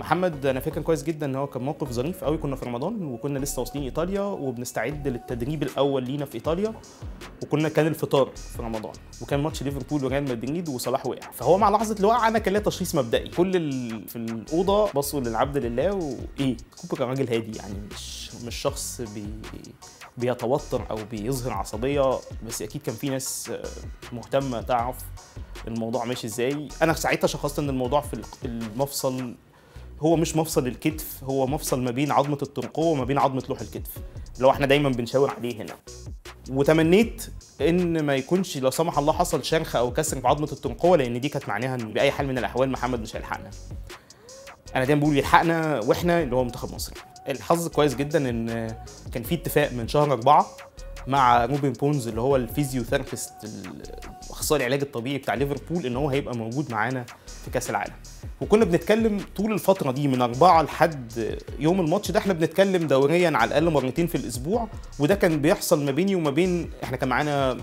محمد انا فاكر كويس جدا ان هو كان موقف ظريف قوي كنا في رمضان وكنا لسه واصلين ايطاليا وبنستعد للتدريب الاول لينا في ايطاليا وكنا كان الفطار في رمضان وكان ماتش ليفربول وريال مدريد وصلاح وقع فهو مع لحظه الوقعه انا كان ليا تشخيص مبدئي كل ال... في الاوضه بصوا للعبد لله وايه كوبر كان راجل هادي يعني مش مش شخص بي... بيتوتر او بيظهر عصبيه بس اكيد كان في ناس مهتمه تعرف الموضوع ماشي ازاي انا ساعتها شخصت ان الموضوع في المفصل هو مش مفصل الكتف هو مفصل ما بين عظمه الترقوه وما بين عظمه لوح الكتف اللي هو احنا دايما بنشاور عليه هنا وتمنيت ان ما يكونش لا سمح الله حصل شرخ او كسر في عظمه الترقوه لان دي كانت معناها ان باي حال من الاحوال محمد مش هيلحقنا انا دايما بقول يلحقنا واحنا اللي هو منتخب مصر الحظ كويس جدا ان كان في اتفاق من شهر أربعة مع روبن بونز اللي هو الفيزيوثيرابيست اخصائي العلاج الطبيعي بتاع ليفربول ان هو هيبقى موجود معانا في كاس العالم وكنا بنتكلم طول الفتره دي من أربعة لحد يوم الماتش ده احنا بنتكلم دوريا على الاقل مرتين في الاسبوع وده كان بيحصل ما بيني وما بين احنا كان معانا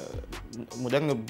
مدرب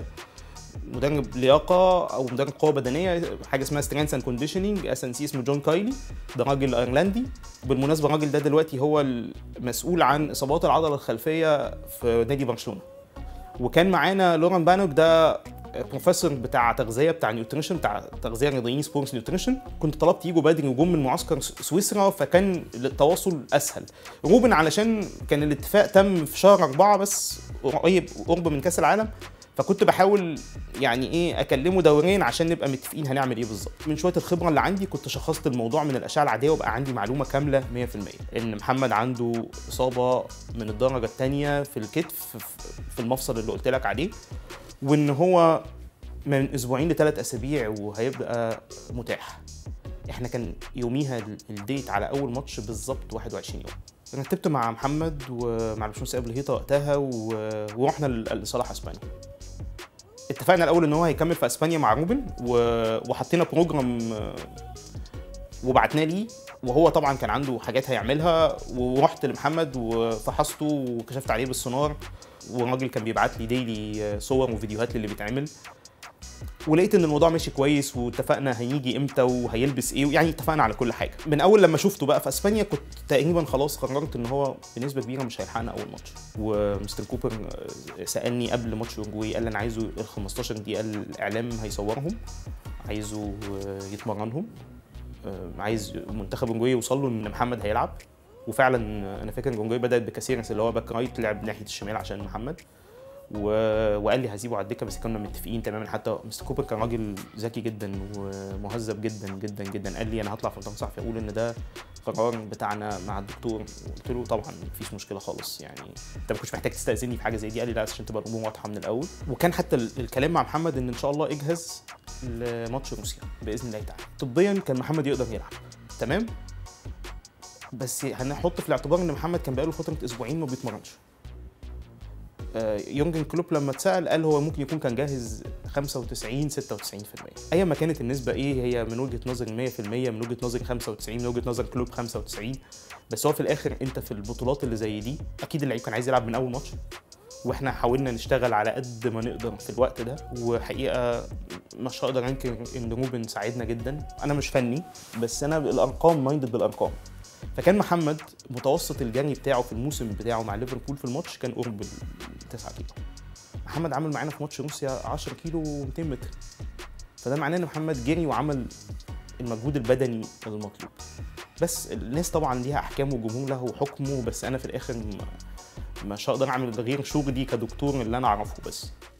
مدرب لياقه او مدرب قوه بدنيه حاجه اسمها سترينث اند كونديشننج اس ان سي اسمه جون كايلي ده راجل ايرلندي بالمناسبه الراجل ده دلوقتي هو المسؤول عن اصابات العضله الخلفيه في نادي برشلونه وكان معانا لوران بانوك ده بروفيسور بتاع تغذيه بتاع نيوتريشن بتاع تغذيه رياضيين سبورتس نيوتريشن كنت طلبت يجوا بدري وجم من معسكر سويسرا فكان التواصل اسهل روبن علشان كان الاتفاق تم في شهر أربعة بس قريب قرب من كاس العالم فكنت بحاول يعني ايه اكلمه دوريا عشان نبقى متفقين هنعمل ايه بالظبط من شويه الخبره اللي عندي كنت شخصت الموضوع من الاشعه العاديه وبقى عندي معلومه كامله 100% ان محمد عنده اصابه من الدرجه الثانيه في الكتف في المفصل اللي قلت لك عليه وان هو من اسبوعين لثلاث اسابيع وهيبقى متاح احنا كان يوميها الديت على اول ماتش بالظبط 21 يوم رتبت مع محمد ومع الباشمهندس قبل هيطه وقتها ورحنا لصلاح اسبانيا اتفقنا الاول ان هو هيكمل في اسبانيا مع روبن و... وحطينا بروجرام وبعتناه ليه وهو طبعا كان عنده حاجات هيعملها ورحت لمحمد وفحصته وكشفت عليه بالسونار والراجل كان بيبعت لي ديلي صور وفيديوهات للي بيتعمل ولقيت ان الموضوع ماشي كويس واتفقنا هيجي امتى وهيلبس ايه يعني اتفقنا على كل حاجه من اول لما شفته بقى في اسبانيا كنت تقريبا خلاص قررت ان هو بنسبه كبيره مش هيلحقنا اول ماتش ومستر كوبر سالني قبل ماتش اورجواي قال لي انا عايزه ال 15 دقيقه الاعلام هيصورهم عايزه يتمرنهم عايز منتخب اورجواي يوصل له ان محمد هيلعب وفعلا انا فاكر ان اورجواي بدات بكاسيرس اللي هو باك رايت لعب ناحيه الشمال عشان محمد و... وقال لي هسيبه على الدكه بس كنا متفقين تماما حتى مستر كوبر كان راجل ذكي جدا ومهذب جدا جدا جدا قال لي انا هطلع في مؤتمر صحفي اقول ان ده قرار بتاعنا مع الدكتور قلت له طبعا مفيش مشكله خالص يعني انت ما كنتش محتاج تستاذني في حاجه زي دي قال لي لا عشان تبقى الامور واضحه من الاول وكان حتى الكلام مع محمد ان ان شاء الله اجهز لماتش روسيا باذن الله تعالى طبيا كان محمد يقدر يلعب تمام بس هنحط في الاعتبار ان محمد كان بقاله فتره اسبوعين ما بيتمرنش يونجن كلوب لما اتسال قال هو ممكن يكون كان جاهز 95 96% ايا ما كانت النسبه ايه هي من وجهه نظري 100% من وجهه نظري 95 من وجهه نظر كلوب 95 بس هو في الاخر انت في البطولات اللي زي دي اكيد اللعيب كان عايز يلعب من اول ماتش واحنا حاولنا نشتغل على قد ما نقدر في الوقت ده وحقيقه مش هقدر انكر ان روبن ساعدنا جدا انا مش فني بس انا الارقام مايندد بالارقام فكان محمد متوسط الجري بتاعه في الموسم بتاعه مع ليفربول في الماتش كان قرب ال 9 كيلو محمد عمل معانا في ماتش روسيا 10 كيلو و200 متر فده معناه ان محمد جري وعمل المجهود البدني المطلوب بس الناس طبعا ليها احكام وجمهور له حكمه بس انا في الاخر مش هقدر اعمل غير شغلي كدكتور اللي انا اعرفه بس